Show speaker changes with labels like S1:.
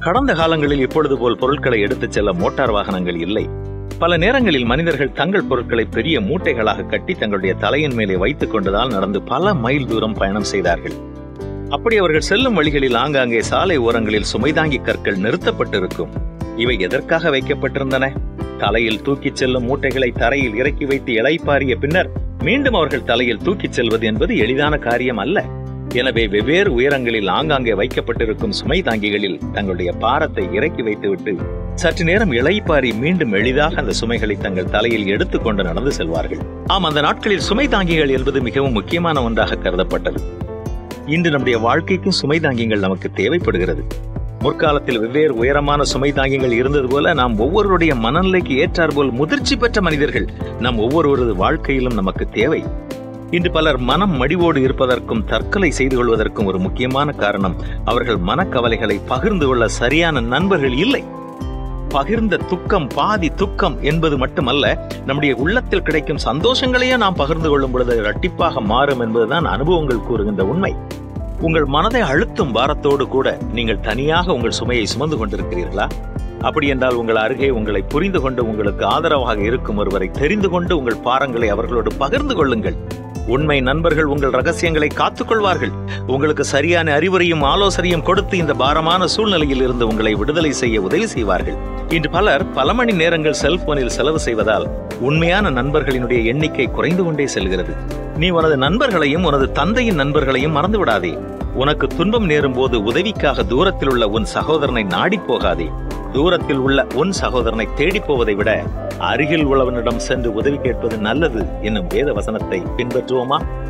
S1: கடந்த காலங்களில் இப்பொழுது போல் பொருட்களை எடுத்துச் செல்ல மோட்டார் வாகனங்கள் இல்லை பல நேரங்களில் மனிதர்கள் தங்கள் பொருட்களை பெரிய மூட்டைகளாக கட்டி தங்களுடைய தலையின் மேலே வைத்துக் கொண்டதால் நடந்து பல மைல் தூரம் பயணம் செய்தார்கள் அப்படி அவர்கள் செல்லும் வழிகளில் ஆங்காங்கே சாலை ஓரங்களில் சுமைதாங்கி கற்கள் நிறுத்தப்பட்டிருக்கும் இவை எதற்காக வைக்கப்பட்டிருந்தன தலையில் தூக்கிச் செல்லும் மூட்டைகளை தரையில் இறக்கி வைத்து இளைப்பாறிய பின்னர் மீண்டும் அவர்கள் தலையில் தூக்கிச் செல்வது என்பது எளிதான காரியம் அல்ல எனவே வெவ்வேறு உயரங்களில் ஆங்காங்கே வைக்கப்பட்டிருக்கும் சுமை தாங்கிகளில் தங்களுடைய பாரத்தை இறக்கி வைத்துவிட்டு சற்று நேரம் இளைப்பாரி மீண்டும் எளிதாக அந்த சுமைகளை தங்கள் தலையில் எடுத்துக்கொண்டு நடந்து செல்வார்கள் ஆம் அந்த நாட்களில் சுமை தாங்கிகள் என்பது மிகவும் முக்கியமான ஒன்றாக கருதப்பட்டது இன்று நம்முடைய வாழ்க்கைக்கும் சுமை தாங்கிகள் நமக்கு தேவைப்படுகிறது முற்காலத்தில் வெவ்வேறு உயரமான சுமை தாங்கிகள் இருந்தது போல நாம் ஒவ்வொருவருடைய மனநிலைக்கு ஏற்றாற்போல் முதிர்ச்சி பெற்ற மனிதர்கள் நம் ஒவ்வொருவரது வாழ்க்கையிலும் நமக்கு தேவை இன்று பலர் மனம் மடிவோடு இருப்பதற்கும் தற்கொலை செய்து கொள்வதற்கும் ஒரு முக்கியமான காரணம் அவர்கள் மனக்கவலைகளை பகிர்ந்து கொள்ள சரியான நண்பர்கள் இல்லை பகிர்ந்த துக்கம் பாதி துக்கம் என்பது மட்டுமல்ல நம்முடைய உள்ளத்தில் கிடைக்கும் சந்தோஷங்களையே நாம் பகிர்ந்து கொள்ளும் பொழுது இரட்டிப்பாக மாறும் என்பதுதான் அனுபவங்கள் கூறுகின்ற உண்மை உங்கள் மனதை அழுத்தும் பாரத்தோடு கூட நீங்கள் தனியாக உங்கள் சுமையை சுமந்து கொண்டிருக்கிறீர்களா அப்படி என்றால் உங்கள் அருகே உங்களை புரிந்து கொண்டு உங்களுக்கு ஆதரவாக இருக்கும் ஒருவரை தெரிந்து கொண்டு உங்கள் பாரங்களை அவர்களோடு பகிர்ந்து கொள்ளுங்கள் உண்மை நண்பர்கள் உங்கள் ரகசியங்களை காத்துக்கொள்வார்கள் உங்களுக்கு சரியான அறிவுரையும் ஆலோசனையும் கொடுத்து இந்த பாரமான சூழ்நிலையில் இருந்து உங்களை விடுதலை செய்ய உதவி செய்வார்கள் இன்று பலர் பல மணி நேரங்கள் செல்போனில் செலவு செய்வதால் உண்மையான நண்பர்களினுடைய எண்ணிக்கை குறைந்து கொண்டே செல்கிறது நீ உனது நண்பர்களையும் உனது தந்தையின் நண்பர்களையும் மறந்து விடாதே உனக்கு துன்பம் நேரும் போது உதவிக்காக தூரத்தில் உள்ள உன் சகோதரனை நாடி போகாதே தூரத்தில் உள்ள உன் சகோதரனை தேடி போவதை விட அருகில் உள்ளவனிடம் சென்று உதவி கேட்பது நல்லது என்னும் வேத வசனத்தை பின்பற்றுவோமா